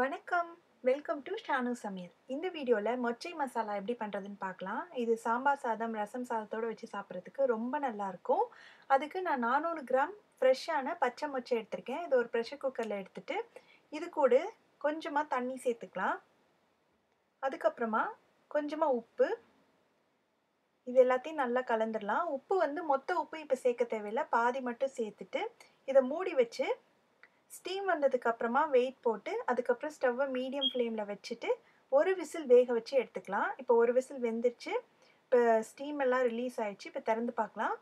வணக்கம் welcome to Shanu சமையல் இந்த வீடியோவில் மொச்சை மசாலா எப்படி பண்ணுறதுன்னு பார்க்கலாம் இது சாம்பார் சாதம் ரசம் சாதத்தோடு வச்சு சாப்பிட்றதுக்கு ரொம்ப நல்லாயிருக்கும் அதுக்கு நான் நானூறு கிராம் ஃப்ரெஷ்ஷான பச்சை மொச்சை எடுத்திருக்கேன் இது ஒரு ப்ரெஷர் குக்கரில் எடுத்துட்டு இது கூட கொஞ்சமாக தண்ணி சேர்த்துக்கலாம் அதுக்கப்புறமா கொஞ்சமாக உப்பு இது எல்லாத்தையும் நல்லா கலந்துடலாம் உப்பு வந்து மொத்த உப்பு இப்போ சேர்க்க தேவையில்லை பாதி மட்டும் சேர்த்துட்டு இதை மூடி வச்சு ஸ்டீம் வந்ததுக்கு அப்புறமா வெயிட் போட்டு அதுக்கப்புறம் ஸ்டவ்வை மீடியம் ஃப்ளேமில் வச்சுட்டு ஒரு விசில் வேக வச்சு எடுத்துக்கலாம் இப்போ ஒரு விசில் வெந்துருச்சு இப்போ ஸ்டீம் எல்லாம் ரிலீஸ் ஆயிடுச்சு இப்போ திறந்து பார்க்கலாம்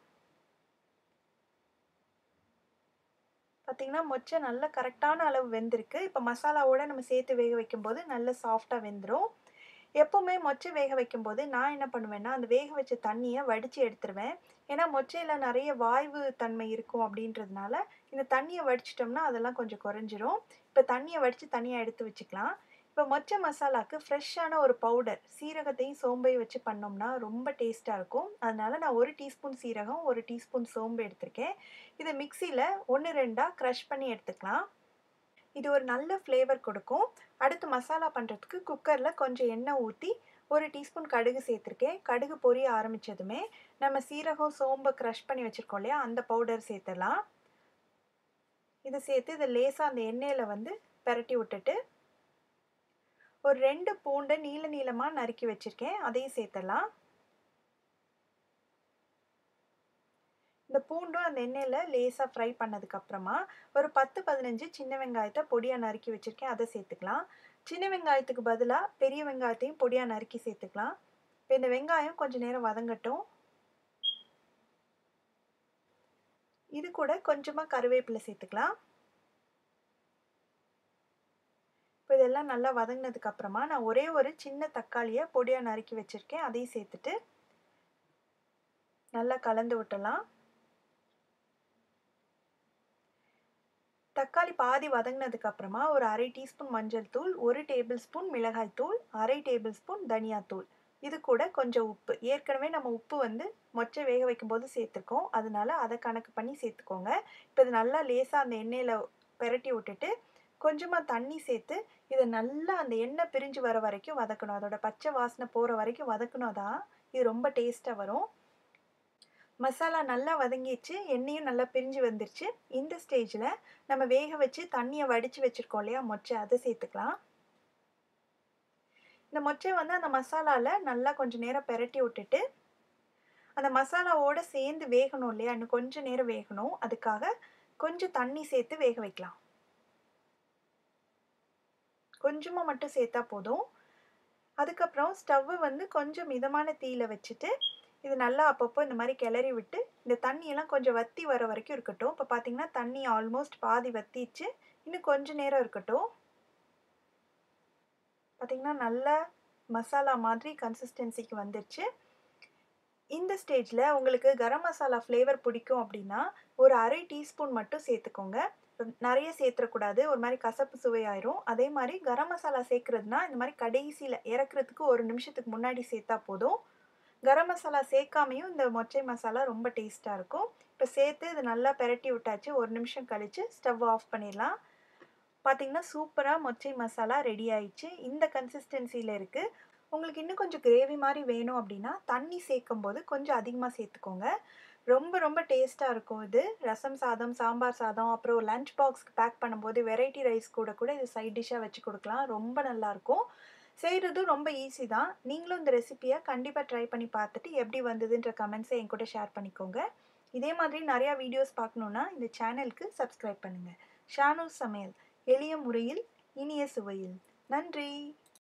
பார்த்திங்கன்னா மொச்சை நல்ல கரெக்டான அளவு வெந்திருக்கு இப்போ மசாலாவோட நம்ம சேர்த்து வேக வைக்கும்போது நல்ல சாஃப்டாக வெந்துடும் எப்போவுமே மொச்சை வேக வைக்கும்போது நான் என்ன பண்ணுவேன்னா அந்த வேக வச்ச தண்ணியை வடித்து எடுத்துருவேன் ஏன்னா மொச்சையில் நிறைய வாய்வு தன்மை இருக்கும் அப்படின்றதுனால இந்த தண்ணியை வடிச்சிட்டோம்னா அதெல்லாம் கொஞ்சம் குறைஞ்சிரும் இப்போ தண்ணியை வடித்து தனியாக எடுத்து வச்சுக்கலாம் இப்போ மொச்சை மசாலாவுக்கு ஃப்ரெஷ்ஷான ஒரு பவுடர் சீரகத்தையும் சோம்பையும் வச்சு பண்ணோம்னா ரொம்ப டேஸ்ட்டாக இருக்கும் அதனால் நான் ஒரு டீஸ்பூன் சீரகம் ஒரு டீஸ்பூன் சோம்பு எடுத்திருக்கேன் இதை மிக்சியில் ஒன்று ரெண்டாக க்ரஷ் பண்ணி எடுத்துக்கலாம் இது ஒரு நல்ல ஃப்ளேவர் கொடுக்கும் அடுத்து மசாலா பண்ணுறதுக்கு குக்கரில் கொஞ்சம் எண்ணெய் ஊற்றி ஒரு டீஸ்பூன் கடுகு சேர்த்துருக்கேன் கடுகு பொரிய ஆரம்பித்ததுமே நம்ம சீரகம் சோம்பை க்ரஷ் பண்ணி வச்சுருக்கோம் இல்லையா அந்த பவுடர் சேர்த்துடலாம் இதை சேர்த்து இதை லேசாக அந்த எண்ணெயில் வந்து பரட்டி விட்டுட்டு ஒரு ரெண்டு பூண்டை நீள நீளமாக நறுக்கி வச்சுருக்கேன் அதையும் சேர்த்துடலாம் இந்த பூண்டும் அந்த எண்ணெயில் லேசாக ஃப்ரை பண்ணதுக்கப்புறமா ஒரு பத்து பதினஞ்சு சின்ன வெங்காயத்தை பொடியாக நறுக்கி வச்சுருக்கேன் அதை சேர்த்துக்கலாம் சின்ன வெங்காயத்துக்கு பதிலாக பெரிய வெங்காயத்தையும் பொடியாக நறுக்கி சேர்த்துக்கலாம் இப்போ இந்த வெங்காயம் கொஞ்சம் நேரம் வதங்கட்டும் இது கூட கொஞ்சமாக கருவேப்பிலை சேர்த்துக்கலாம் இப்போ இதெல்லாம் நல்லா வதங்கினதுக்கு அப்புறமா நான் ஒரே ஒரு சின்ன தக்காளியை பொடியாக நறுக்கி வச்சுருக்கேன் அதையும் சேர்த்துட்டு நல்லா கலந்து விட்டலாம் தக்காளி பாதி வதங்கினதுக்கு அப்புறமா ஒரு அரை டீஸ்பூன் மஞ்சள் தூள் ஒரு டேபிள் ஸ்பூன் மிளகாய் தூள் அரை டேபிள் ஸ்பூன் தனியாத்தூள் இது கூட கொஞ்சம் உப்பு ஏற்கனவே நம்ம உப்பு வந்து மொச்சை வேக வைக்கும்போது சேர்த்துருக்கோம் அதனால அதை கணக்கு பண்ணி சேர்த்துக்கோங்க இப்போ இது நல்லா லேசாக அந்த எண்ணெயில் பெரட்டி விட்டுட்டு கொஞ்சமாக தண்ணி சேர்த்து இதை நல்லா அந்த எண்ணெய் பிரிஞ்சு வர வரைக்கும் வதக்கணும் அதோட பச்சை வாசனை போகிற வரைக்கும் வதக்கணும் தான் இது ரொம்ப டேஸ்ட்டாக வரும் மசாலா நல்லா வதங்கிடுச்சு எண்ணெயும் நல்லா பிரிஞ்சு வந்துருச்சு இந்த ஸ்டேஜில் நம்ம வேக வச்சு தண்ணியை வடித்து வச்சுருக்கோம் இல்லையா மொச்சை அதை சேர்த்துக்கலாம் இந்த மொச்சை வந்து அந்த மசாலாவில் நல்லா கொஞ்சம் நேரம் பெரட்டி விட்டுட்டு அந்த மசாலாவோடு சேர்ந்து வேகணும் இல்லையா இன்னும் கொஞ்சம் நேரம் வேகணும் அதுக்காக கொஞ்சம் தண்ணி சேர்த்து வேக வைக்கலாம் கொஞ்சமாக மட்டும் சேர்த்தா போதும் அதுக்கப்புறம் ஸ்டவ்வை வந்து கொஞ்சம் மிதமான தீயில வச்சுட்டு இது நல்லா அப்பப்போ இந்த மாதிரி கிளறி விட்டு இந்த தண்ணியெல்லாம் கொஞ்சம் வத்தி வர வரைக்கும் இருக்கட்டும் இப்போ பார்த்தீங்கன்னா தண்ணி ஆல்மோஸ்ட் பாதி வத்திச்சு இன்னும் கொஞ்சம் நேரம் இருக்கட்டும் பார்த்திங்கன்னா நல்ல மசாலா மாதிரி கன்சிஸ்டன்சிக்கு வந்துருச்சு இந்த ஸ்டேஜில் உங்களுக்கு கரம் மசாலா ஃப்ளேவர் பிடிக்கும் அப்படின்னா ஒரு அரை டீஸ்பூன் மட்டும் சேர்த்துக்கோங்க நிறைய சேர்த்துறக்கூடாது ஒரு மாதிரி கசப்பு சுவையாயிரும் அதே மாதிரி கரம் மசாலா சேர்க்குறதுனா இந்த மாதிரி கடைசியில் இறக்குறதுக்கு ஒரு நிமிஷத்துக்கு முன்னாடி சேர்த்தா போதும் கரம் மசாலா சேர்க்காமையும் இந்த மொச்சை மசாலா ரொம்ப டேஸ்ட்டாக இருக்கும் இப்போ சேர்த்து இது நல்லா பெரட்டி விட்டாச்சு ஒரு நிமிஷம் கழித்து ஸ்டவ் ஆஃப் பண்ணிடலாம் பார்த்திங்கன்னா சூப்பராக மொச்சை மசாலா ரெடி ஆயிடுச்சு இந்த கன்சிஸ்டன்சியில் இருக்குது உங்களுக்கு இன்னும் கொஞ்சம் கிரேவி மாதிரி வேணும் அப்படின்னா தண்ணி சேர்க்கும் போது கொஞ்சம் அதிகமாக சேர்த்துக்கோங்க ரொம்ப ரொம்ப டேஸ்ட்டாக இருக்கும் இது ரசம் சாதம் சாம்பார் சாதம் அப்புறம் லஞ்ச் பாக்ஸ்க்கு பேக் பண்ணும்போது வெரைட்டி ரைஸ் கூட கூட இது சைட் டிஷ்ஷாக வச்சு கொடுக்கலாம் ரொம்ப நல்லாயிருக்கும் செய்கிறதும் ரொம்ப ஈஸி தான் நீங்களும் இந்த ரெசிப்பியை கண்டிப்பாக ட்ரை பண்ணி பார்த்துட்டு எப்படி வந்ததுன்ற கமெண்ட்ஸை என் கூட ஷேர் பண்ணிக்கோங்க இதே மாதிரி நிறையா வீடியோஸ் பார்க்கணுன்னா இந்த சேனலுக்கு சப்ஸ்கிரைப் பண்ணுங்கள் ஷானு சமையல் எளிய முறையில் இனிய சுவையில் நன்றி